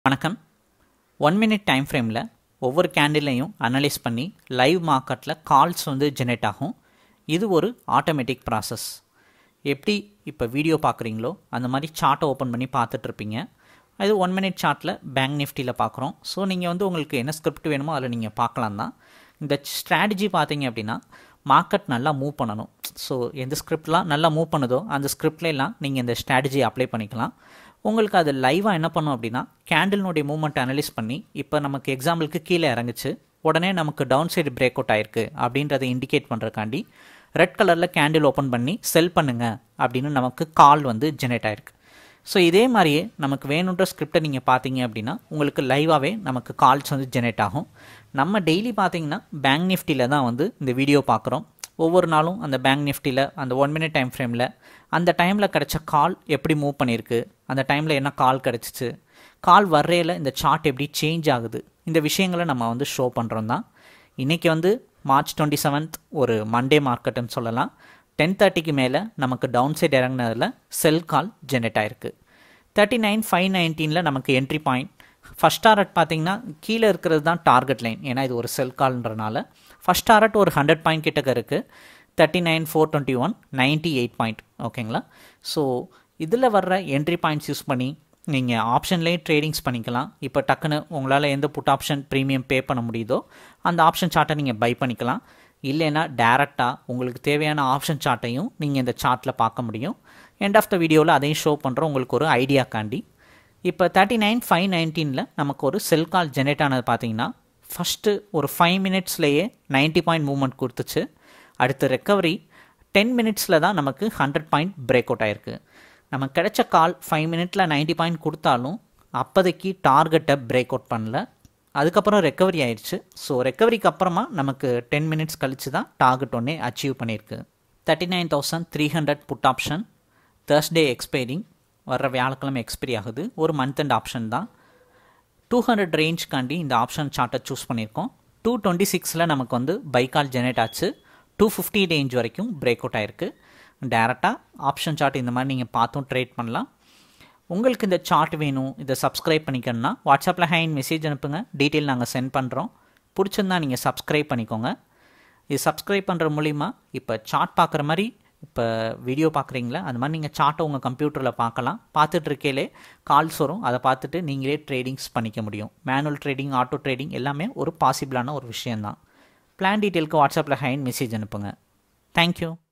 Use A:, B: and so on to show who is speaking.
A: வணக்கம் one minute time ஃப்ரேமில் ஒவ்வொரு கேண்டிலையும் அனலைஸ் பண்ணி லைவ் மார்க்கெட்டில் கால்ஸ் வந்து ஜெனரேட் ஆகும் இது ஒரு ஆட்டோமேட்டிக் ப்ராசஸ் எப்படி இப்போ வீடியோ பார்க்குறீங்களோ அந்த மாதிரி சார்ட்டை ஓப்பன் பண்ணி பார்த்துட்ருப்பீங்க இது ஒன் மினிட் சார்ட்டில் பேங்க் நிஃப்டியில் பார்க்குறோம் ஸோ நீங்கள் வந்து உங்களுக்கு என்ன ஸ்கிரிப்ட் வேணுமோ அதில் நீங்கள் பார்க்கலாம் தான் இந்த ஸ்ட்ராட்டஜி பார்த்தீங்க அப்படின்னா மார்க்கெட் நல்லா மூவ் பண்ணணும் ஸோ எந்த ஸ்கிரிப்ட்லாம் நல்லா மூவ் பண்ணுதோ அந்த ஸ்கிரிப்ட்லாம் நீங்கள் இந்த ஸ்ட்ராட்டஜி அப்ளை பண்ணிக்கலாம் உங்களுக்கு அது லைவாக என்ன பண்ணும் அப்படின்னா கேண்டில்னுடைய மூவ்மெண்ட் அனலைஸ் பண்ணி இப்போ நமக்கு எக்ஸாம்பிளுக்கு கீழே இறங்குச்சு உடனே நமக்கு டவுன் சைடு பிரேக் அவுட் ஆயிருக்கு அப்படின்றத இண்டிகேட் பண்ணுறக்காண்டி ரெட் கலரில் கேண்டில் ஓப்பன் பண்ணி செல் பண்ணுங்க அப்படின்னு நமக்கு கால் வந்து ஜெனரேட் ஆயிருக்கு ஸோ இதே மாதிரியே நமக்கு வேணுன்ற ஸ்கிரிப்டை நீங்கள் பார்த்தீங்க அப்படின்னா உங்களுக்கு லைவாகவே நமக்கு கால்ஸ் வந்து ஜெனரேட் ஆகும் நம்ம டெய்லி பார்த்தீங்கன்னா பேங்க் நிஃப்டியில் தான் வந்து இந்த வீடியோ பார்க்குறோம் ஒவ்வொரு நாளும் அந்த பேங்க் நிஃப்டியில் அந்த ஒன் மினிட் டைம் ஃப்ரேமில் அந்த டைமில் கிடைச்ச கால் எப்படி மூவ் பண்ணியிருக்கு அந்த டைமில் என்ன கால் கிடச்சிச்சு கால் வர்றையில் இந்த சார்ட் எப்படி சேஞ்ச் ஆகுது இந்த விஷயங்களை நம்ம வந்து ஷோ பண்ணுறோம் தான் இன்றைக்கி வந்து மார்ச் டுவெண்ட்டி செவன்த் ஒரு மண்டே மார்க்கெட்டுன்னு சொல்லலாம் டென் தேர்ட்டிக்கு மேலே நமக்கு டவுன் சைடு இறங்கினதில் செல் கால் ஜெனரேட் ஆயிருக்கு தேர்ட்டி நைன் ஃபைவ் நைன்டீனில் நமக்கு என்ட்ரி பாயிண்ட் ஃபஸ்ட் டாரட் பார்த்தீங்கன்னா கீழே இருக்கிறது தான் டார்கெட் லைன் ஏன்னா இது ஒரு செல் கால்ன்றனால ஃபஸ்ட் டாரட் ஒரு ஹண்ட்ரட் பாயிண்ட் கிட்டக்க இருக்குது thirty nine four twenty one ninety eight point ஓகேங்களா ஸோ இதில் வர்ற என்ட்ரி பாயிண்ட்ஸ் யூஸ் பண்ணி நீங்கள் ஆப்ஷன்லேயே ட்ரேடிங்ஸ் பண்ணிக்கலாம் இப்போ டக்குன்னு உங்களால் எந்த புட் ஆப்ஷன் ப்ரீமியம் பே பண்ண முடியுதோ அந்த ஆப்ஷன் சார்ட்டை நீங்கள் பை பண்ணிக்கலாம் இல்லைன்னா டேரெக்டாக உங்களுக்கு தேவையான ஆப்ஷன் சார்ட்டையும் நீங்கள் இந்த சார்ட்டில் பார்க்க முடியும் எண்ட் ஆஃப் த வீடியோவில் அதையும் ஷோ பண்ணுறோம் உங்களுக்கு ஒரு ஐடியாக்காண்டி இப்போ தேர்ட்டி நைன் ஃபைவ் நைன்டீனில் நமக்கு ஒரு செல் கால் ஜெனரேட் ஆனது பார்த்தீங்கன்னா ஃபஸ்ட்டு ஒரு ஃபைவ் மினிட்ஸ்லேயே நைன்ட்டி பாயிண்ட் மூவ்மெண்ட் கொடுத்துச்சு அடுத்து ரெக்கவரி டென் மினிட்ஸில் தான் நமக்கு ஹண்ட்ரட் பாயிண்ட் பிரேக் அவுட் ஆயிருக்கு நமக்கு கிடைச்ச கால் ஃபைவ் மினிட்ல நைன்ட்டி பாயிண்ட் கொடுத்தாலும் அப்போதைக்கு டார்கெட்டை பிரேக் அவுட் பண்ணல அதுக்கப்புறம் ரெக்கவரி ஆயிடுச்சு ஸோ ரெக்கவரிக்கு அப்புறமா நமக்கு டென் மினிட்ஸ் கழிச்சு தான் டார்கெட் ஒன்றே அச்சீவ் பண்ணியிருக்கு thirty nine thousand three hundred put option Thursday expiring வர்ற வியாழக்கிழமை எக்ஸ்பைரி ஆகுது ஒரு மந்த் அண்ட் ஆப்ஷன் தான் டூ ஹண்ட்ரட் ரேஞ்ச்காண்டி இந்த ஆப்ஷன் சார்ட்டை சூஸ் பண்ணியிருக்கோம் டூ டுவெண்ட்டி சிக்ஸில் நமக்கு வந்து பைக்கால் ஜெனரேட் ஆச்சு டூ ஃபிஃப்டி ரேஞ்ச் வரைக்கும் பிரேக் அவுட் ஆயிருக்கு டேரெக்டாக ஆப்ஷன் சார்ட் இந்த மாதிரி நீங்கள் பார்த்தும் ட்ரேட் பண்ணலாம் உங்களுக்கு இந்த சார்ட் வேணும் இதை சப்ஸ்கிரைப் பண்ணிக்கணும்னா வாட்ஸ்அப்பில் ஹேண்ட் மெசேஜ் அனுப்புங்க டீட்டெயில் நாங்கள் சென்ட் பண்ணுறோம் பிடிச்சிருந்தா நீங்கள் சப்ஸ்கிரைப் பண்ணிக்கோங்க இது சப்ஸ்கிரைப் பண்ணுற மூலிமா இப்போ சார்ட் பார்க்குற மாதிரி இப்போ வீடியோ பார்க்குறீங்களா அது மாதிரி நீங்கள் சார்ட்டை உங்கள் கம்ப்யூட்டரில் பார்க்கலாம் பார்த்துட்டு இருக்கையிலே கால்ஸ் வரும் அதை பார்த்துட்டு நீங்களே ட்ரேடிங்ஸ் பண்ணிக்க முடியும் மேனுவல் ட்ரேடிங் ஆட்டோ ட்ரேடிங் எல்லாமே ஒரு பாசிபிளான ஒரு விஷயந்தான் பிளான் டீட்டெயிலுக்கு வாட்ஸ்அப்பில் ஹேண்ட் மெசேஜ் அனுப்புங்க தேங்க்யூ